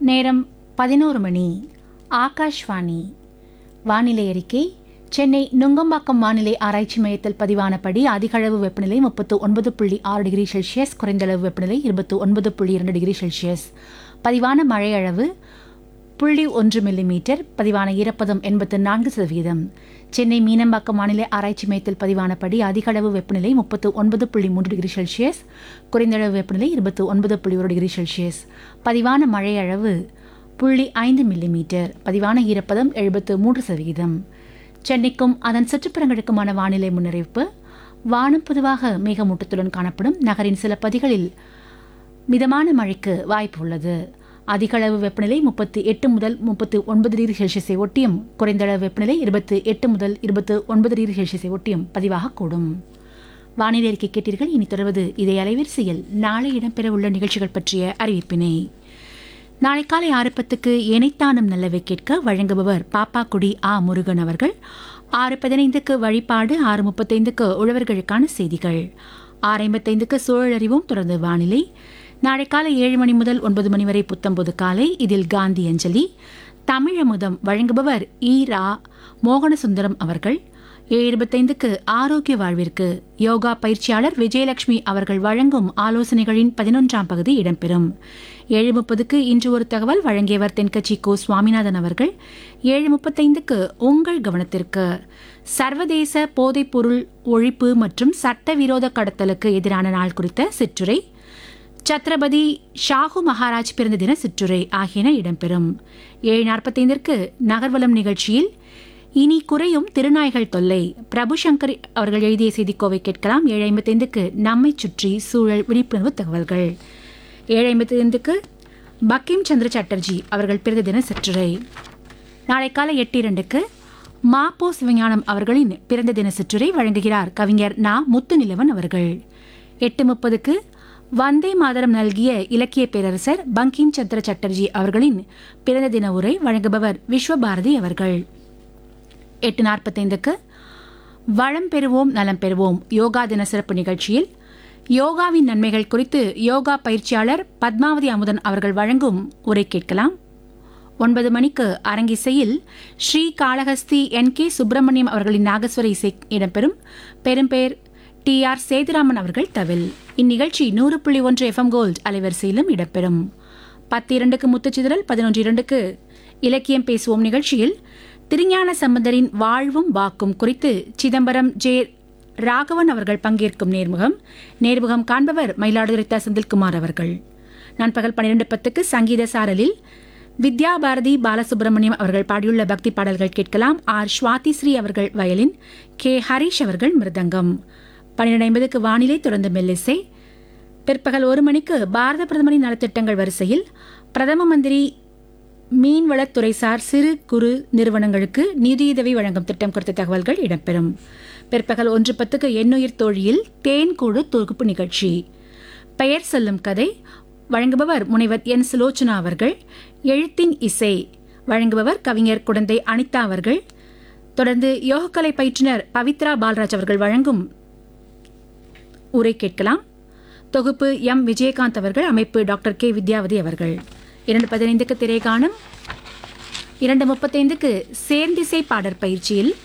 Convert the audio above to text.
நேரம் பதினோரு மணி ஆகாஷ்வாணி வானிலை அறிக்கை சென்னை நுங்கம்பாக்கம் வானிலை ஆராய்ச்சி மையத்தில் பதிவானபடி அதிகளவு வெப்பநிலை முப்பத்து ஒன்பது புள்ளி ஆறு டிகிரி செல்சியஸ் குறைந்தளவு வெப்பநிலை இருபத்து ஒன்பது புள்ளி இரண்டு டிகிரி செல்சியஸ் பதிவான மழை அளவு புள்ளி ஒன்று மில்லிமீட்டர் பதிவான ஈரப்பதம் எண்பத்து நான்கு சதவீதம் சென்னை மீனம்பாக்கம் வானிலை ஆராய்ச்சி மையத்தில் பதிவானபடி அதிகளவு வெப்பநிலை முப்பத்து ஒன்பது புள்ளி மூன்று டிகிரி செல்சியஸ் குறைந்தளவு வெப்பநிலை இருபத்து ஒன்பது புள்ளி ஒரு டிகிரி செல்சியஸ் பதிவான மழை அளவு புள்ளி ஐந்து மில்லிமீட்டர் பதிவான ஈரப்பதம் எழுபத்து மூன்று சதவீதம் சென்னைக்கும் அதன் சுற்றுப்புறங்களுக்குமான வானிலை முன்னறிவிப்பு வானம் பொதுவாக மேகமூட்டத்துடன் காணப்படும் நகரின் சில பகுதிகளில் மிதமான மழைக்கு வாய்ப்பு உள்ளது அதிகளவு வெப்பநிலை முப்பத்தி எட்டு முதல் முப்பத்தி ஒன்பது டிகிரி செல்சியஸை ஒட்டியும் குறைந்தளவு வெப்பநிலை இருபத்தி எட்டு முதல் இருபத்து ஒன்பது டிகிரி செல்சியஸை ஒட்டியும் பதிவாகக்கூடும் வானிலை அறிக்கை கேட்டீர்கள் இனி தொடர்வது இதே அலைவரிசையில் நாளை இடம்பெறவுள்ள நிகழ்ச்சிகள் பற்றிய அறிவிப்பினை நாளை காலை ஆறு பத்துக்கு இணைத்தானம் நல்லவை கேட்க வழங்குபவர் பாப்பாக்குடி ஆ முருகன் அவர்கள் ஆறு பதினைந்துக்கு வழிபாடு ஆறு முப்பத்தைந்துக்கு உழவர்களுக்கான செய்திகள் ஆறு ஐம்பத்தைந்துக்கு சூழலறிவும் தொடர்ந்து வானிலை நாளை காலை ஏழு மணி முதல் ஒன்பது மணி வரை புத்தம்பது காலை இதில் காந்தி அஞ்சலி தமிழமுதம் வழங்குபவர் ஈ ரா மோகனசுந்தரம் அவர்கள் ஏழு இருபத்தைந்துக்கு ஆரோக்கிய வாழ்விற்கு யோகா பயிற்சியாளர் விஜயலட்சுமி அவர்கள் வழங்கும் ஆலோசனைகளின் பதினொன்றாம் பகுதி இடம்பெறும் ஏழு முப்பதுக்கு இன்று ஒரு தகவல் வழங்கியவர் தென்கட்சி கோ சுவாமிநாதன் அவர்கள் ஏழு முப்பத்தைந்துக்கு உங்கள் கவனத்திற்கு சர்வதேச போதைப்பொருள் ஒழிப்பு மற்றும் சட்டவிரோத கடத்தலுக்கு எதிரான நாள் குறித்த சிற்றுரை சத்ரபதி ஷாஹு மகாராஜ் பிறந்த தின சிற்றுரை ஆகியன இடம்பெறும் ஏழு நாற்பத்தைந்திற்கு நகர்வலம் நிகழ்ச்சியில் இனி குறையும் திருநாய்கள் தொல்லை பிரபு சங்கர் அவர்கள் எழுதிய செய்திக்கோவை கேட்கலாம் ஏழு ஐம்பத்தைந்துக்கு நம்மை சுற்றி சூழல் விழிப்புணர்வு தகவல்கள் ஏழு ஐம்பத்தைந்துக்கு பக்கிம் சந்திர சட்டர்ஜி அவர்கள் பிறந்த தின சிற்றுரை நாளை காலை எட்டு இரண்டுக்கு மாப்போ சிவஞானம் அவர்களின் பிறந்த தின சிற்றுரை வழங்குகிறார் கவிஞர் நா முத்துநிலவன் அவர்கள் எட்டு முப்பதுக்கு வந்தே மாதரம் நல்கிய இலக்கிய பேரரசர் பங்கிம் சந்திர சட்டர்ஜி அவர்களின் பிறந்த தின உரை வழங்குபவர் விஸ்வபாரதி அவர்கள் எட்டு நாற்பத்தைந்துக்கு வளம் பெறுவோம் நலம் பெறுவோம் யோகா தின சிறப்பு நிகழ்ச்சியில் யோகாவின் நன்மைகள் குறித்து யோகா பயிற்சியாளர் பத்மாவதி அமுதன் அவர்கள் வழங்கும் உரை கேட்கலாம் ஒன்பது மணிக்கு அரங்கிசையில் ஸ்ரீ காளஹஸ்தி என் கே சுப்பிரமணியம் அவர்களின் நாகஸ்வர இசை இடம்பெறும் பெரும்பேர் டி ஆர் சேதுராமன் அவர்கள் தவில் இந்நிகழ்ச்சி நூறு புள்ளி ஒன்று எஃப்எம் கோல்ட் அலைவரிசையிலும் இடம்பெறும் பத்து இரண்டுக்கு முத்துச்சிதறல் பதினொன்று இரண்டுக்கு இலக்கியம் பேசுவோம் நிகழ்ச்சியில் திருஞான சம்பந்தரின் வாழ்வும் வாக்கும் குறித்து சிதம்பரம் ஜே ராகவன் அவர்கள் பங்கேற்கும் நேர்முகம் நேர்முகம் காண்பவர் மயிலாடுதுறை த. செந்தில்குமார் அவர்கள் நண்பகல் பன்னிரண்டு பத்துக்கு சங்கீத சாரலில் வித்யா பாரதி பாலசுப்ரமணியம் அவர்கள் பாடியுள்ள பக்தி பாடல்கள் கேட்கலாம் ஆர் ஸ்வாதி ஸ்ரீ அவர்கள் வயலின் கே ஹரிஷ் அவர்கள் மிருதங்கம் பன்னிரண்டு ஐம்பதுக்கு வானிலை தொடர்ந்து மெல்லிசை பிற்பகல் ஒரு மணிக்கு பாரத பிரதமரின் நலத்திட்டங்கள் வரிசையில் பிரதம மந்திரி மீன்வளத்துறைசார் சிறு குறு நிறுவனங்களுக்கு நிதியுதவி வழங்கும் திட்டம் குறித்த தகவல்கள் இடம்பெறும் பிற்பகல் ஒன்று பத்துக்கு எண்ணுயிர் தோழியில் தேன் கூடு தொகுப்பு நிகழ்ச்சி பெயர் சொல்லும் கதை வழங்குபவர் முனைவர் என் சுலோச்சனா அவர்கள் எழுத்தின் இசை வழங்குபவர் கவிஞர் குடந்தை அனிதா அவர்கள் தொடர்ந்து யோகக்கலை பயிற்றுனர் பவித்ரா பால்ராஜ் அவர்கள் வழங்கும் உரை கேட்கலாம் தொகுப்பு எம் விஜயகாந்த் அவர்கள் அமைப்பு டாக்டர் கே வித்யாவதி அவர்கள் இரண்டு பதினைந்துக்கு திரைகாணும் இரண்டு முப்பத்தைந்துக்கு சேர்ந்திசை பாடற் பயிற்சியில்